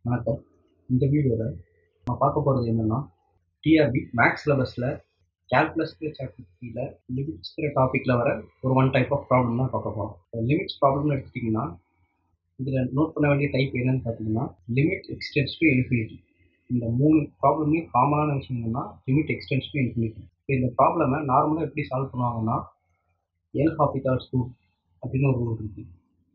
வணக்கம் இந்த வீடியோவில் நான் பார்க்க போகிறது என்னென்னா டிஆர்பி மேக்ஸ் சிலபஸில் கேல்குலஸ் சாப்டர் த்ரீல லிமிட்ஸ்ங்கிற டாப்பிக்கில் வர ஒரு ஒன் டைப் ஆஃப் ப்ராப்ளம் தான் பார்க்க போகிறோம் லிமிட்ஸ் ப்ராப்ளம்னு எடுத்துட்டிங்கன்னா இதில் நோட் பண்ண வேண்டிய டைப் என்னன்னு பார்த்தீங்கன்னா லிமிட் எக்ஸ்டென்ஸ் டு இன்ஃபினிட்டி இந்த மூணு ப்ராப்ளம்லேயும் காமனான விஷயம் என்னன்னா லிமிட் எக்ஸ்டென்ஸ் டு இன்ஃபினிட்டி இப்போ இந்த ப்ராப்ளமை நார்மலாக எப்படி சால்வ் பண்ணுவாங்கன்னா எல் ஹாபிட்டால் ரூல் அப்படின்னு ஒரு ரூல் இருக்குது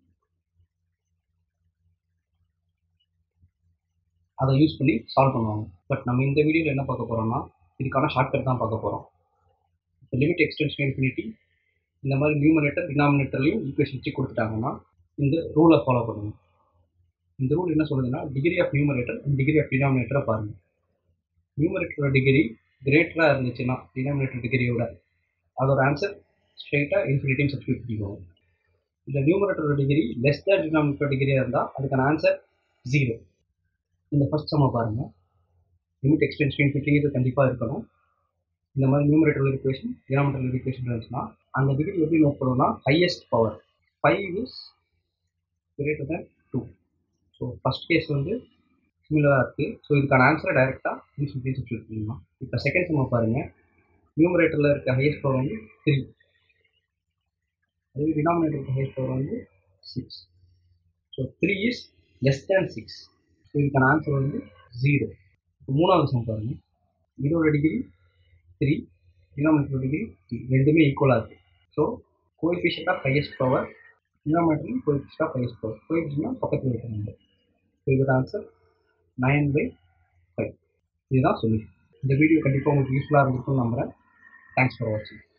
அதை யூஸ் பண்ணி சால்வ் பண்ணுவாங்க பட் நம்ம இந்த வீடியோவில் என்ன பார்க்க போகிறோம்னா இதுக்கான ஷார்ட்கட் தான் பார்க்க போகிறோம் இப்போ லிமிட் எக்ஸ்டென்ஷன் இன்ஃபினிட்டி இந்த மாதிரி நியூமரேட்டர் டினாமினேட்டர்லையும் ஈக்குவேஷன் வச்சு கொடுத்துட்டாங்கன்னா இந்த ரூலை ஃபாலோ பண்ணுங்க இந்த ரூல் என்ன சொல்லுதுன்னா degree of numerator and degree of டினாமினேட்டரை பாருங்கள் நியூமரேட்டரோட டிகிரி கிரேட்டராக இருந்துச்சுன்னா டினாமினேட்டர் டிகிரியோட அதோட ஆன்சர் ஸ்ட்ரெயிட்டாக இன்ஃபினிட்டின்னு சப்ஸ்டியூட் பண்ணிக்கோங்க இந்த நியூமரேட்டரோட டிகிரி லெஸ் தேன் டினாமினேட்டர் டிகிரியாக இருந்தால் அதுக்கான ஆன்சர் ஜீரோ இந்த ஃபர்ஸ்ட் சம்ம பாருங்கள் லிமிட் எக்ஸ்டென்ஷன் இன்ஃபினிட்டி கண்டிப்பாக இருக்கணும் இந்த மாதிரி நியூமரேட்டர் ஈக்குவேஷன் டினாமினேட்டர் ஈக்குவேஷன் இருந்துச்சுன்னா அந்த டிகிரி எப்படி நோட் பண்ணணும்னா highest power five is greater than two so first case வந்து சிமிலராக இருக்குது ஸோ இதுக்கான ஆன்சரை டைரெக்டாக இன்ஃபினிட்டி சப்ஸ்டியூட் பண்ணிடலாம் இப்போ செகண்ட் சம்ம பாருங்கள் நியூமரேட்டரில் இருக்க ஹையஸ்ட் பவர் வந்து த்ரீ அதே டினாமினேட்டர் இருக்க ஹையஸ்ட் பவர் வந்து six so three is less than six so இதுக்கான ஆன்சர் வந்து ஜீரோ இப்போ மூணாவது சம் பாருங்கள் இதோட degree three denominator degree three ரெண்டுமே ஈக்குவலாக இருக்குது so coefficient of highest power டினாமினேட்டர்லையும் கோஎஃபிஷியன்ட் ஆஃப் ஹையஸ்ட் பவர் கோஎஃபிஷியன்ட்னா பக்கத்தில் இருக்கிறாங்க ஸோ இதோட ஆன்சர் நைன் பை ஃபைவ் இதுதான் சொல்யூஷன் இந்த வீடியோ கண்டிப்பாக உங்களுக்கு யூஸ்ஃபுல்லாக இருந்திருக்கும்னு நம்புகிறேன் தேங்க்ஸ் ஃபார் வாட்சிங்